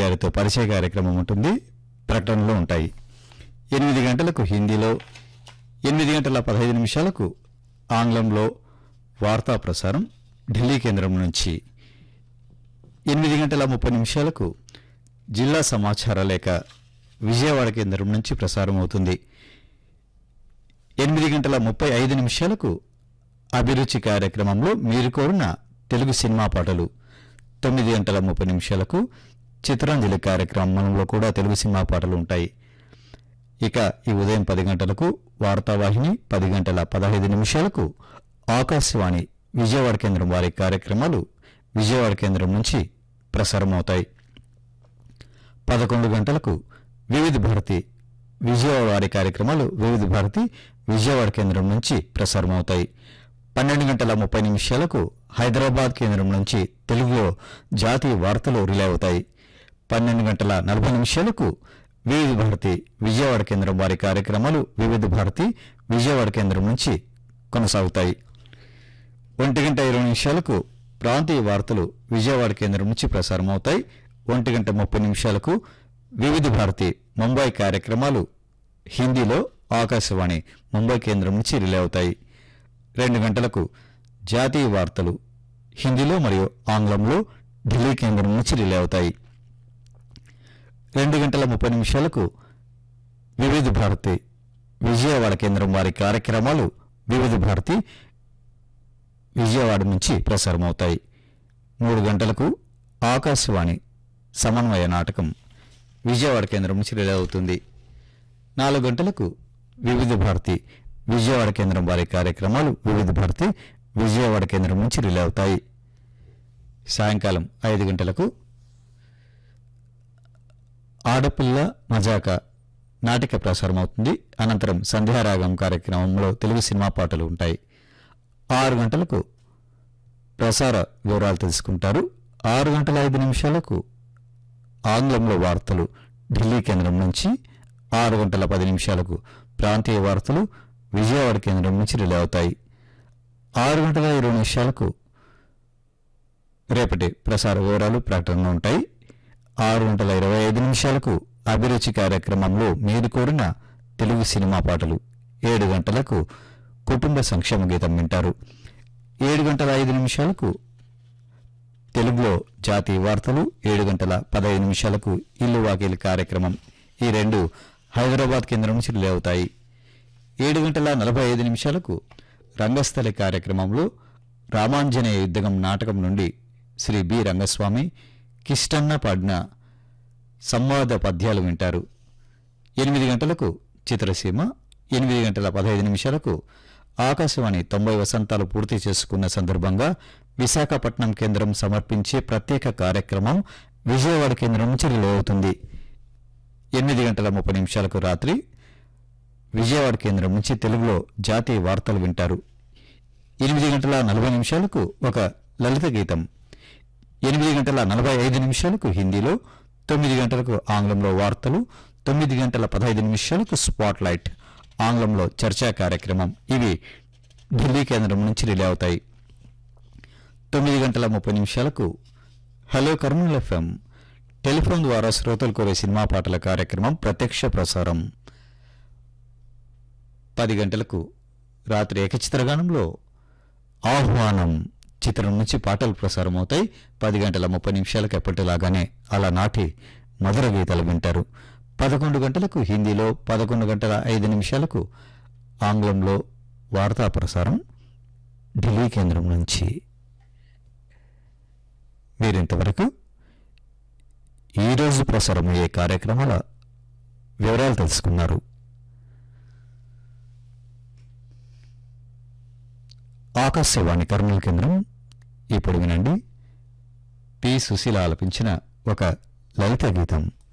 గారితో పరిచయ కార్యక్రమం ఉంటుంది ప్రకటనలు ఉంటాయి ఎనిమిది గంటలకు హిందీలో ఎనిమిది గంటల పదహైదు నిమిషాలకు ఆంగ్లంలో వార్తా ప్రసారం ఢిల్లీ కేంద్రం నుంచి ఎనిమిది గంటల ముప్పై నిమిషాలకు జిల్లా సమాచార లేఖ విజయవాడ కేంద్రం నుంచి ప్రసారం అవుతుంది ఎనిమిది గంటల ముప్పై ఐదు నిమిషాలకు అభిరుచి కార్యక్రమంలో మీరు కోరిన తెలుగు సినిమా పాటలు తొమ్మిది గంటల ముప్పై నిమిషాలకు చిత్రాంజలి కార్యక్రమంలో కూడా తెలుగు సినిమా పాటలు ఉంటాయి ఇక ఈ ఉదయం పది గంటలకు వార్తావాహిని పది గంటల పదహైదు నిమిషాలకు ఆకాశవాణి విజయవాడ కేంద్రం వారి కార్యక్రమాలు విజయవాడ కేంద్రం నుంచి ప్రసారమవుతాయి పదకొండు గంటలకు వివిధ భారతి విజయవాడ వారి కార్యక్రమాలు వివిధ భారతి విజయవాడ కేంద్రం నుంచి ప్రసారమవుతాయి పన్నెండు గంటల ముప్పై నిమిషాలకు హైదరాబాద్ కేంద్రం నుంచి తెలుగులో జాతీయ వార్తలు రిలే అవుతాయి పన్నెండు గంటల నలభై నిమిషాలకు వివిధ భారతి విజయవాడ కేంద్రం వారి కార్యక్రమాలు వివిధ భారతి విజయవాడ కేంద్రం నుంచి కొనసాగుతాయి ఒంటి గంట ఇరవై నిమిషాలకు ప్రాంతీయ వార్తలు విజయవాడ కేంద్రం నుంచి ప్రసారమవుతాయి ఒంటి గంట ముప్పై నిమిషాలకు వివిధ భారతి ముంబై కార్యక్రమాలు హిందీలో ఆకాశవాణి ముంబై కేంద్రం నుంచి రిలే అవుతాయి రెండు గంటలకు జాతీయ వార్తలు హిందీలో మరియు ఆంగ్లంలో ఢిల్లీ కేంద్రం నుంచి రిలే అవుతాయి రెండు గంటల ముప్పై నిమిషాలకు వివిధ భారతి విజయవాడ కేంద్రం వారి కార్యక్రమాలు వివిధ భారతి విజయవాడ నుంచి ప్రసారమవుతాయి మూడు గంటలకు ఆకాశవాణి సమన్వయ నాటకం విజయవాడ కేంద్రం నుంచి రిలే అవుతుంది నాలుగు గంటలకు వివిధ భారతి విజయవాడ కేంద్రం వారి కార్యక్రమాలు వివిధ భారతి విజయవాడ కేంద్రం నుంచి రిలే అవుతాయి సాయంకాలం ఐదు గంటలకు ఆడపిల్ల మజాక నాటిక ప్రసారం అవుతుంది అనంతరం సంధ్యారాగం కార్యక్రమంలో తెలుగు సినిమా పాటలు ఉంటాయి ఆరు గంటలకు ప్రసార వివరాలు తెలుసుకుంటారు ఆరు గంటల ఐదు నిమిషాలకు ఆంగ్లంలో వార్తలు ఢిల్లీ కేంద్రం నుంచి ఆరు గంటల పది నిమిషాలకు ప్రాంతీయ వార్తలు విజయవాడ కేంద్రం నుంచి రిలే అవుతాయి ఆరు గంటల ఇరవై నిమిషాలకు రేపటి ప్రసార వివరాలు ప్రకటనలు ఉంటాయి ఆరు గంటల ఇరవై ఐదు నిమిషాలకు అభిరుచి కార్యక్రమంలో మీరు కోరిన తెలుగు సినిమా పాటలు ఏడు గంటలకు కుటుంబ సంక్షేమ గీతం వింటారు ఏడు గంటల ఐదు నిమిషాలకు తెలుగులో జాతీయ వార్తలు ఏడు గంటల పదహైదు నిమిషాలకు ఇల్లు వాకిలి కార్యక్రమం ఈ రెండు హైదరాబాద్ కేంద్రం నుంచి రిలే అవుతాయి ఏడు గంటల నలభై ఐదు నిమిషాలకు రంగస్థలి కార్యక్రమంలో రామాంజనేయ యుద్ధగం నాటకం నుండి శ్రీ బి రంగస్వామి కిష్టన్న పాడిన సంవాద పద్యాలు వింటారు ఎనిమిది గంటలకు చిత్రసీమ ఎనిమిది గంటల పదహైదు నిమిషాలకు ఆకాశవాణి తొంభై వసంతాలు పూర్తి చేసుకున్న సందర్భంగా విశాఖపట్నం కేంద్రం సమర్పించే ప్రత్యేక కార్యక్రమం విజయవాడ కేంద్రం నుంచి రిలే అవుతుంది ఎనిమిది గంటల ముప్పై నిమిషాలకు రాత్రి విజయవాడ కేంద్రం నుంచి తెలుగులో జాతీయ వార్తలు వింటారు ఎనిమిది గంటల నలభై నిమిషాలకు ఒక లలిత గీతం ఎనిమిది గంటల నలభై ఐదు నిమిషాలకు హిందీలో తొమ్మిది గంటలకు ఆంగ్లంలో వార్తలు తొమ్మిది గంటల పదహైదు నిమిషాలకు స్పాట్ లైట్ ఆంగ్లంలో చర్చా కార్యక్రమం ఇవి ఢిల్లీ కేంద్రం నుంచి రిలే అవుతాయి తొమ్మిది గంటల ముప్పై నిమిషాలకు హలో కర్నూలు ఎఫ్ఎం టెలిఫోన్ ద్వారా శ్రోతలు కోరే సినిమా పాటల కార్యక్రమం ప్రత్యక్ష ప్రసారం పది గంటలకు రాత్రి ఏకచిత్రగానంలో ఆహ్వానం చిత్రం నుంచి పాటలు ప్రసారం అవుతాయి పది గంటల ముప్పై నిమిషాలకు ఎప్పటిలాగానే అలా నాటి మధుర గీతాలు వింటారు పదకొండు గంటలకు హిందీలో పదకొండు గంటల ఐదు నిమిషాలకు ఆంగ్లంలో వార్తా ప్రసారం ఢిల్లీ కేంద్రం నుంచి మీరింతవరకు ఈరోజు ప్రసారమయ్యే కార్యక్రమాల వివరాలు తెలుసుకున్నారు ఆకాశవాణి కర్నూలు కేంద్రం ఇప్పుడు వినండి పి సుశీల ఆలపించిన ఒక లలిత గీతం